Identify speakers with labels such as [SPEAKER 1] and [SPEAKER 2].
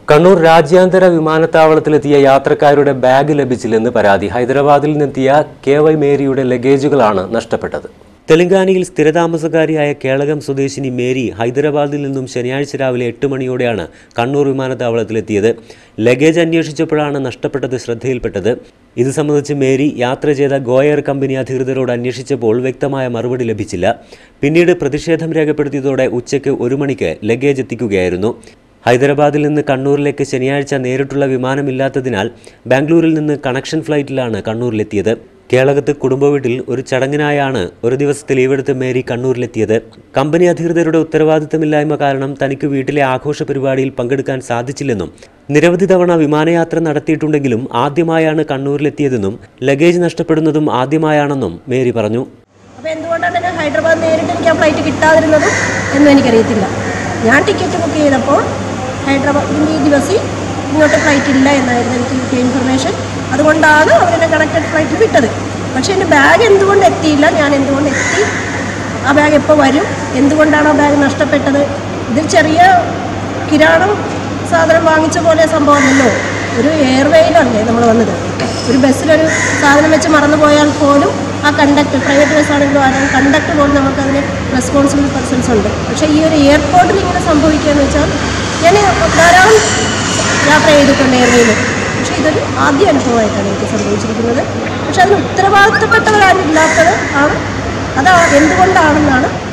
[SPEAKER 1] കണ്ണൂർ രാജ്യാന്തര വിമാനത്താവളത്തിലെത്തിയ യാത്രക്കാരുടെ ബാഗ് ലഭിച്ചില്ലെന്ന് പരാതി ഹൈദരാബാദിൽ നിന്നെത്തിയ കെ വൈ മേരിയുടെ ലഗേജുകളാണ് നഷ്ടപ്പെട്ടത് തെലങ്കാനയിൽ സ്ഥിരതാമസക്കാരിയായ കേളകം സ്വദേശിനി മേരി ഹൈദരാബാദിൽ നിന്നും ശനിയാഴ്ച രാവിലെ എട്ട് മണിയോടെയാണ് കണ്ണൂർ വിമാനത്താവളത്തിലെത്തിയത് ലഗേജ് അന്വേഷിച്ചപ്പോഴാണ് നഷ്ടപ്പെട്ടത് ശ്രദ്ധയിൽപ്പെട്ടത് ഇത് സംബന്ധിച്ച് മേരി യാത്ര ചെയ്ത ഗോയർ കമ്പനി അധികൃതരോട് അന്വേഷിച്ചപ്പോൾ വ്യക്തമായ മറുപടി ലഭിച്ചില്ല പിന്നീട് പ്രതിഷേധം രേഖപ്പെടുത്തിയതോടെ ഉച്ചയ്ക്ക് ഒരു മണിക്ക് ലഗേജ് എത്തിക്കുകയായിരുന്നു ഹൈദരാബാദിൽ നിന്ന് കണ്ണൂരിലേക്ക് ശനിയാഴ്ച നേരിട്ടുള്ള വിമാനമില്ലാത്തതിനാൽ ബാംഗ്ലൂരിൽ നിന്ന് കണക്ഷൻ ഫ്ലൈറ്റിലാണ് കണ്ണൂരിലെത്തിയത് കേളകത്ത് കുടുംബ വീട്ടിൽ ഒരു ചടങ്ങിനായാണ് ഒരു ദിവസത്തെ ലീവെടുത്ത് മേരി കണ്ണൂരിലെത്തിയത് കമ്പനി അധികൃതരുടെ ഉത്തരവാദിത്തമില്ലായ്മ കാരണം തനിക്ക് വീട്ടിലെ ആഘോഷ പരിപാടിയിൽ പങ്കെടുക്കാൻ സാധിച്ചില്ലെന്നും നിരവധി തവണ വിമാനയാത്ര നടത്തിയിട്ടുണ്ടെങ്കിലും ആദ്യമായാണ് കണ്ണൂരിലെത്തിയതെന്നും ലഗേജ് നഷ്ടപ്പെടുന്നതും ആദ്യമായാണെന്നും മേരി പറഞ്ഞു
[SPEAKER 2] അപ്പോൾ എന്തുകൊണ്ടാണ് ഞാൻ ഹൈദരാബാദ് നേരിട്ട് എനിക്ക് ആ ഫ്ലൈറ്റ് കിട്ടാതിരുന്നതും എന്നും എനിക്കറിയത്തില്ല ഞാൻ ടിക്കറ്റ് ബുക്ക് ചെയ്തപ്പോൾ ഹൈദരാബാദിൻ്റെ ഈ ദിവസം ഇങ്ങോട്ട് ഫ്ലൈറ്റ് ഇല്ല എന്നായിരുന്നു എനിക്ക് കിട്ടിയ ഇൻഫർമേഷൻ അതുകൊണ്ടാണ് അവരെന്നെ കണക്റ്റഡ് ഫ്ലൈറ്റ് വിട്ടത് പക്ഷേ എൻ്റെ ബാഗ് എന്തുകൊണ്ട് എത്തിയില്ല ഞാൻ എന്തുകൊണ്ട് എത്തി ആ ബാഗ് എപ്പോൾ വരും എന്തുകൊണ്ടാണ് ആ ബാഗ് നഷ്ടപ്പെട്ടത് ഇതിൽ ചെറിയ കിരാണം സാധനം വാങ്ങിച്ച പോലെ സംഭവമല്ലല്ലോ ഒരു എയർവേയിലല്ലേ നമ്മൾ വന്നത് ഒരു ബസ്സിലൊരു സാധനം വെച്ച് മറന്നു പോയാൽ പോലും ആ കണ്ടക്ടർ പ്രൈവറ്റ് ബസ് ആണെങ്കിലും ആരാണ് കണ്ടക്ടർ പോലും നമുക്കതിന് റെസ്പോൺസിബിൾ പേഴ്സൺസ് ഉണ്ട് പക്ഷേ ഈ ഒരു എയർപോർട്ടിൽ ഇങ്ങനെ സംഭവിക്കുക എന്ന് വെച്ചാൽ ഞാൻ ധാരാളം യാത്ര ചെയ്തിട്ടുണ്ട് എയർവേയിൽ പക്ഷേ ഇതൊരു ആദ്യ അനുഭവമായിട്ടാണ് എനിക്ക് സംഭവിച്ചിരിക്കുന്നത് പക്ഷേ അതിന് ഉത്തരവാദിത്തപ്പെട്ടവരാരും ഇല്ലാത്തത് ആണ് അത് എന്തുകൊണ്ടാണെന്നാണ്